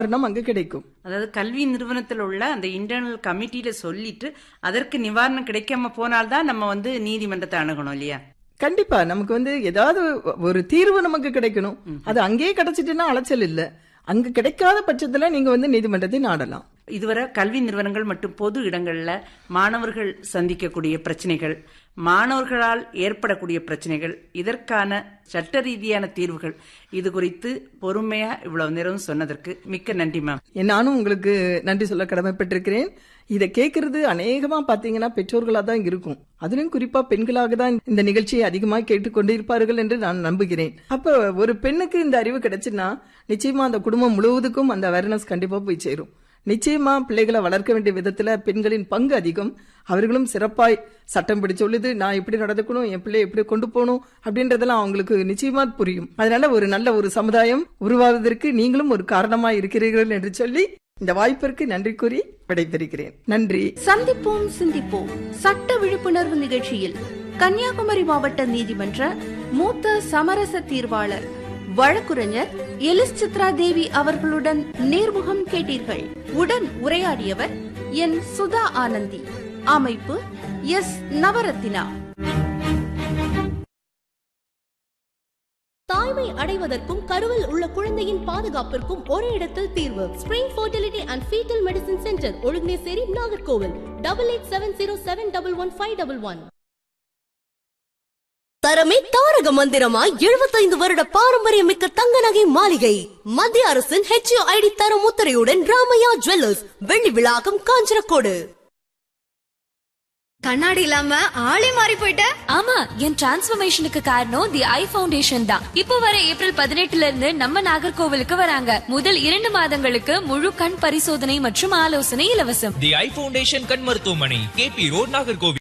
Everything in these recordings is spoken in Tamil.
நிவாரணம் அங்க கிடைக்கும் அதாவது கல்வி நிறுவனத்தில் உள்ள அந்த இன்டர்னல் கமிட்டியில சொல்லிட்டு அதற்கு நிவாரணம் கிடைக்காம போனால்தான் நம்ம வந்து நீதிமன்றத்தை அணுகணும் இல்லையா கண்டிப்பா நமக்கு வந்து ஏதாவது ஒரு தீர்வு நமக்கு கிடைக்கணும் அது அங்கேயே கிடைச்சிட்டுன்னா அலைச்சல் இல்ல அங்க கிடைக்காத பட்சத்துல நீங்க வந்து நீதிமன்றத்தை நாடலாம் இதுவரை கல்வி நிறுவனங்கள் மற்றும் பொது இடங்கள்ல மாணவர்கள் சந்திக்கக்கூடிய பிரச்சனைகள் மாணவர்களால் ஏற்படக்கூடிய பிரச்சனைகள் இதற்கான சட்ட ரீதியான தீர்வுகள் இது குறித்து பொறுமையா இவ்வளவு நேரம் சொன்னதற்கு மிக்க நன்றி மேம் நானும் உங்களுக்கு நன்றி சொல்ல கடமைப்பட்டிருக்கிறேன் இதை கேட்கறது அநேகமா பாத்தீங்கன்னா பெற்றோர்களா தான் இருக்கும் அதிலும் குறிப்பா பெண்களாக தான் இந்த நிகழ்ச்சியை அதிகமா கேட்டுக்கொண்டு இருப்பார்கள் என்று நான் நம்புகிறேன் அப்ப ஒரு பெண்ணுக்கு இந்த அறிவு கிடைச்சுன்னா நிச்சயமா அந்த குடும்பம் முழுவதுக்கும் அந்த அவேர்னஸ் கண்டிப்பா போய் சேரும் நிச்சயமா பிள்ளைகளை வளர்க்க வேண்டிய விதத்துல பெண்களின் பங்கு அதிகம் அவர்களும் சிறப்பாய் சட்டம் இப்படி சொல்லுது நான் இப்படி நடந்துக்கணும் என் பிள்ளை எப்படி கொண்டு போகணும் அப்படின்றதெல்லாம் அவங்களுக்கு நிச்சயமா புரியும் அதனால ஒரு நல்ல ஒரு சமுதாயம் உருவாவதற்கு நீங்களும் ஒரு காரணமா இருக்கிறீர்கள் என்று சொல்லி இந்த வாய்ப்பிற்கு நன்றி கூறி விடைபெறுகிறேன் நன்றி சந்திப்போம் சிந்திப்போம் சட்ட விழிப்புணர்வு நிகழ்ச்சியில் கன்னியாகுமரி மாவட்ட நீதிமன்ற மூத்த சமரச தீர்வாளர் வழக்குரைஞர் எலிஸ் சித்ரா தேவி அவர்களுடன் நேர்முகம் கேட்டீர்கள் உடன் உரையாடியவர் என் சுதா ஆனந்தி அமைப்பு எஸ் நவரத்தினா தாய்மை அடைவதற்கும் கருவில் உள்ள குழந்தையின் பாதுகாப்பிற்கும் ஒரே இடத்தில் தீர்வு spring fertility and fetal medicine centre Ozhuginasery Nagercoil double eight seven zero seven double one five double one தரமே தாரக மந்திரமா எழுபத்தைந்து வருட பாரம்பரிய மிக்க தங்க நகை மாளிகை மத்திய அரசின் ஹெச்ஓ ஐடி தரம் முத்திரையுடன் ராமையா ஜுவல்லர்ஸ் வெள்ளி விழாக்கம் காஞ்சனக்கோடு கண்ணாடி இல்லாம ஆளே மாறி போயிட்ட ஆமா என் டிரான்ஸ்ஃபர்மேஷனுக்கு காரணம் தி ஐ ஃபவுண்டேஷன் தான் இப்போ வர ஏப்ரல் பதினெட்டுல இருந்து நம்ம நாகர்கோவிலுக்கு வராங்க முதல் இரண்டு மாதங்களுக்கு முழு கண் பரிசோதனை மற்றும் ஆலோசனை இலவசம் தி ஐ ஃபவுண்டேஷன் கண் மருத்துவமனை கேபி ரோட் நாகர்கோவில்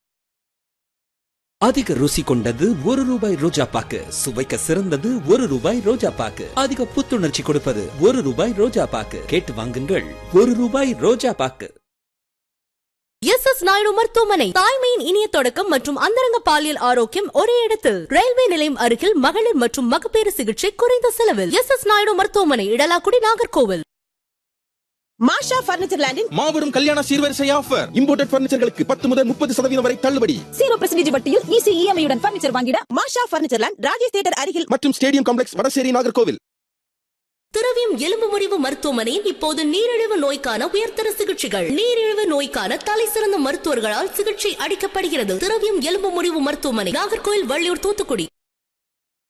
அதிக ருசி கொண்டது ஒரு ரூபாய் ரோஜா பாக்கு சுவைக்க சிறந்தது ஒரு ரூபாய் ரோஜா பாக்கு அதிக புத்துணர்ச்சி கொடுப்பது ஒரு ரூபாய் ரோஜா பாக்கு கேட்டு வாங்குங்கள் ஒரு ரூபாய் ரோஜா பாக்கு எஸ் எஸ் நாயுடு மருத்துவமனை தாய்மையின் இனிய தொடக்கம் மற்றும் அந்தரங்க பாலியல் ஆரோக்கியம் ஒரே இடத்தில் ரயில்வே நிலையம் அருகில் மகளிர் மற்றும் மகப்பேறு சிகிச்சை குறைந்த செலவில் எஸ் எஸ் நாயுடு மருத்துவமனை இடலாக்குடி நாகர்கோவில் மாஷா பர்னிச்சர் லேண்டின் மாபெரும் கல்யாண சீர்வரிசை ஆஃபர் இம்போர்டட் பர்னிச்சர்களுக்கு பத்து முதல் முப்பது சதவீதம் வரை தள்ளுபடி ஜீரோ பெர்சன்டேஜ் வட்டியில் ஈஸி இஎம்ஐ உடன் பர்னிச்சர் வாங்கிட Masha furniture land Rajesh theatre அருகில் மற்றும் ஸ்டேடியம் காம்ப்ளெக்ஸ் வடசேரி நாகர்கோவில் திரவியம் எலும்பு முறிவு மருத்துவமனையில் இப்போது நீரிழிவு நோய்க்கான உயர்தர சிகிச்சைகள் நீரிழிவு நோய்க்கான தலை சிறந்த மருத்துவர்களால் சிகிச்சை அளிக்கப்படுகிறது திரவியம் எலும்பு முறிவு மருத்துவமனை நாகர்கோவில் வள்ளியூர் தூத்துக்குடி